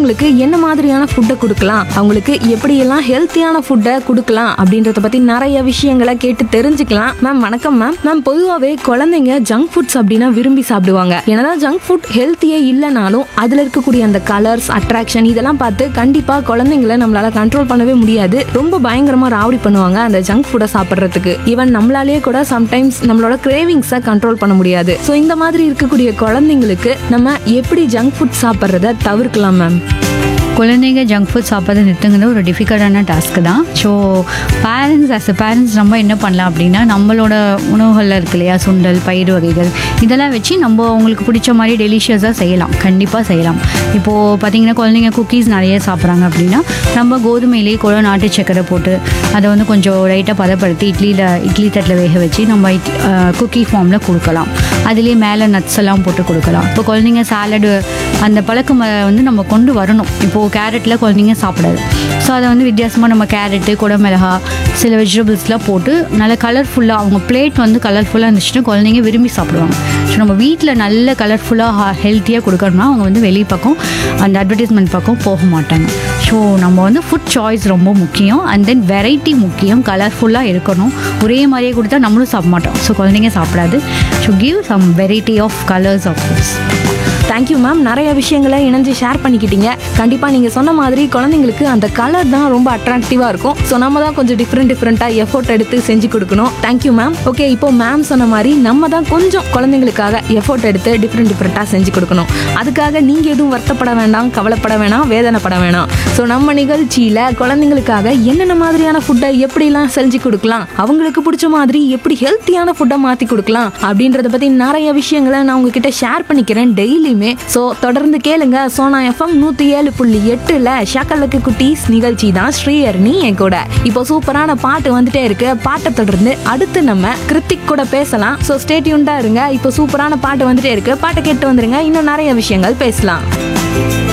குழந்தைங்களுக்கு என்ன மாதிரியான ஃபுட்டை கொடுக்கலாம் அவங்களுக்கு எப்படியெல்லாம் ஹெல்த்தியான ஃபுட்டை கொடுக்கலாம் அப்படின்றத பத்தி நிறைய விஷயங்களை கேட்டு தெரிஞ்சுக்கலாம் மேம் வணக்கம் மேம் மேம் பொதுவாகவே குழந்தைங்க ஜங்க் ஃபுட்ஸ் அப்படின்னா விரும்பி சாப்பிடுவாங்க என்னதான் ஜங்க் ஃபுட் ஹெல்த்தியே இல்லைனாலும் அதுல இருக்கக்கூடிய அந்த கலர்ஸ் அட்ராக்ஷன் இதெல்லாம் பார்த்து கண்டிப்பா குழந்தைங்கள நம்மளால கண்ட்ரோல் பண்ணவே முடியாது ரொம்ப பயங்கரமா ராவடி பண்ணுவாங்க அந்த ஜங்க் ஃபுட்டை சாப்பிட்றதுக்கு ஈவன் நம்மளாலேயே கூட சம்டைம்ஸ் நம்மளோட கிரேவிங்ஸை கண்ட்ரோல் பண்ண முடியாது ஸோ இந்த மாதிரி இருக்கக்கூடிய குழந்தைங்களுக்கு நம்ம எப்படி ஜங்க் ஃபுட் சாப்பிட்றத தவிர்க்கலாம் மேம் குழந்தைங்க ஜங்க் ஃபுட் சாப்பிட்றது நிறுத்துங்கிறது ஒரு டிஃபிகல்ட்டான டாஸ்க் தான் so parents as a parents நம்ம என்ன பண்ணலாம் அப்படின்னா நம்மளோட உணவுகளில் இருக்கு இல்லையா சுண்டல் பயிர் வகைகள் இதெல்லாம் வச்சு நம்ம அவங்களுக்கு பிடிச்ச மாதிரி டெலிஷியஸாக செய்யலாம் கண்டிப்பாக செய்யலாம் இப்போது பார்த்தீங்கன்னா குழந்தைங்க குக்கீஸ் நிறைய சாப்பிட்றாங்க அப்படின்னா நம்ம கோதுமையிலேயே கூட நாட்டு சக்கரை போட்டு அதை வந்து கொஞ்சம் லைட்டாக பதப்படுத்தி இட்லியில் இட்லி தட்டில் வேக வச்சு நம்ம குக்கி ஃபார்மில் கொடுக்கலாம் அதுலேயே மேலே நட்ஸ் எல்லாம் போட்டு கொடுக்கலாம் இப்போ குழந்தைங்க சாலடு அந்த பழக்கம் அஹ், வந்து நம்ம கொண்டு வரணும் இப்போது கேரட்டில் குழந்தைங்க சாப்பிடாது ஸோ அதை வந்து வித்தியாசமாக நம்ம கேரட்டு குடமிளகா சில வெஜிடபிள்ஸ்லாம் போட்டு நல்ல கலர்ஃபுல்லாக அவங்க பிளேட் வந்து கலர்ஃபுல்லாக இருந்துச்சுன்னா குழந்தைங்க விரும்பி சாப்பிடுவாங்க ஸோ நம்ம வீட்டில் நல்ல கலர்ஃபுல்லாக ஹெல்த்தியாக கொடுக்கணும்னா அவங்க வந்து வெளி பக்கம் அந்த அட்வர்டைஸ்மெண்ட் பக்கம் போக மாட்டாங்க ஸோ நம்ம வந்து ஃபுட் சாய்ஸ் ரொம்ப முக்கியம் அண்ட் தென் வெரைட்டி முக்கியம் கலர்ஃபுல்லாக இருக்கணும் ஒரே மாதிரியே கொடுத்தா நம்மளும் சாப்பிட மாட்டோம் ஸோ குழந்தைங்க சாப்பிடாது so give some variety of colours of foods thank you ma'am நிறைய விஷயங்களை இணைஞ்சு ஷேர் பண்ணிக்கிட்டீங்க கண்டிப்பா நீங்க சொன்ன மாதிரி குழந்தைங்களுக்கு அந்த கலர் தான் ரொம்ப அட்ராக்டிவா இருக்கும் ஸோ நம்ம தான் கொஞ்சம் டிஃப்ரெண்ட் டிஃப்ரெண்டா எஃபோர்ட் எடுத்து செஞ்சு கொடுக்கணும் தேங்க்யூ மேம் ஓகே இப்போ மேம் சொன்ன மாதிரி நம்ம தான் கொஞ்சம் குழந்தைங்களுக்காக எஃபோர்ட் எடுத்து டிஃப்ரெண்ட் டிஃப்ரெண்டா செஞ்சு கொடுக்கணும் அதுக்காக நீங்க எதுவும் வருத்தப்பட வேண்டாம் கவலைப்பட வேணாம் வேதனைப்பட வேணாம் ஸோ நம்ம நிகழ்ச்சியில குழந்தைங்களுக்காக என்னென்ன மாதிரியான ஃபுட்டை எப்படிலாம் செஞ்சு கொடுக்கலாம் அவங்களுக்கு பிடிச்ச மாதிரி எப்படி ஹெல்த்தியான ஃபுட்டை மாத்தி கொடுக்கலாம் அப்படின்றத பத்தி நிறைய விஷயங்களை நான் உங்ககிட்ட ஷேர் பண்ணிக்கிறேன் டெய்லியுமே ஸோ தொடர்ந்து கேளுங்க சோனா எஃப்எம் நூத்தி ஏழு புள்ளி எட்டுல ஷக்கலுக்கு குட்டீஸ் நிகழ்ச்சி தான் ஸ்ரீஹர்னி என் கூட இப்போ சூப்பரான பாட்டு வந்துட்டே இருக்கு பாட்டை தொடர்ந்து அடுத்து நம்ம கிருத்திக் கூட பேசலாம் ஸோ ஸ்டேட்யூண்டா இருங்க இப்போ சூப்பரான பாட்டு வந்துட்டே இருக்கு பாட்டை கேட்டு வந்துருங்க இன்னும் நிறைய விஷயங்கள் பேசலாம்